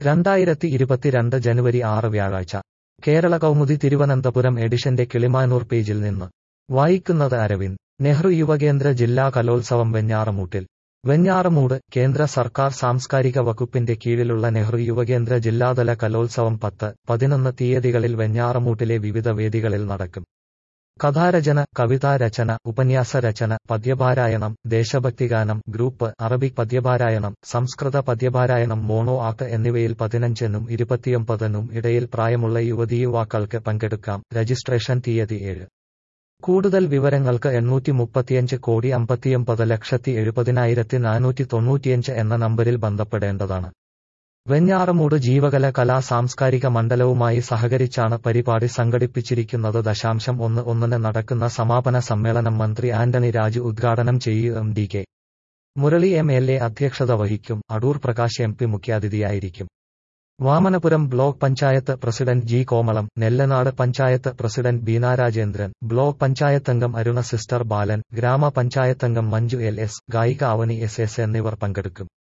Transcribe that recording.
രണ്ടായിരത്തി ഇരുപത്തിരണ്ട് ജനുവരി ആറ് വ്യാഴാഴ്ച കേരള കൗമുദി തിരുവനന്തപുരം എഡിഷന്റെ കിളിമാനൂർ പേജിൽ നിന്ന് വായിക്കുന്നത് അരവിന്ദ് നെഹ്റു യുവകേന്ദ്ര ജില്ലാ കലോത്സവം വെഞ്ഞാറമൂട്ടിൽ വെഞ്ഞാറമൂട് കേന്ദ്ര സർക്കാർ സാംസ്കാരിക വകുപ്പിന്റെ കീഴിലുള്ള നെഹ്റു യുവകേന്ദ്ര ജില്ലാതല കലോത്സവം പത്ത് പതിനൊന്ന് തീയതികളിൽ വെഞ്ഞാറമൂട്ടിലെ വിവിധ വേദികളിൽ നടക്കും കഥാരചന കവിതാരചന ഉപന്യാസരചന പദ്യപാരായണം ദേശഭക്തിഗാനം ഗ്രൂപ്പ് അറബിക് പദ്യപാരായണം സംസ്കൃത പദ്യപാരായണം മോണോ ആക്ട് എന്നിവയിൽ പതിനഞ്ചിനും ഇരുപത്തിയൊമ്പതിനും ഇടയിൽ പ്രായമുള്ള യുവതീയുവാക്കൾക്ക് പങ്കെടുക്കാം രജിസ്ട്രേഷൻ തീയതി ഏഴ് കൂടുതൽ വിവരങ്ങൾക്ക് എണ്ണൂറ്റി മുപ്പത്തിയഞ്ച് കോടി അമ്പത്തിയൊമ്പത് ലക്ഷത്തി എഴുപതിനായിരത്തി നാനൂറ്റി തൊണ്ണൂറ്റിയഞ്ച് എന്ന നമ്പരിൽ ബന്ധപ്പെടേണ്ടതാണ് വെഞ്ഞാറമൂട് ജീവകല കലാ സാംസ്കാരിക മണ്ഡലവുമായി സഹകരിച്ചാണ് പരിപാടി സംഘടിപ്പിച്ചിരിക്കുന്നത് ദശാംശം ഒന്ന് ഒന്നിന് നടക്കുന്ന സമാപന സമ്മേളനം മന്ത്രി ആന്റണി രാജു ഉദ്ഘാടനം ചെയ്യും M D K Murali M L A അധ്യക്ഷത വഹിക്കും അടൂർ പ്രകാശ് എം പി മുഖ്യാതിഥിയായിരിക്കും Vamanapuram block panchayat president G Komalam Nellanad panchayat president Beena Rajendran block പഞ്ചായത്തംഗം അരുണ സിസ്റ്റർ ബാലൻ ഗ്രാമപഞ്ചായത്തംഗം മഞ്ജു എൽ എസ് ഗായിക അവനി എസ് എസ് എന്നിവർ പങ്കെടുക്കും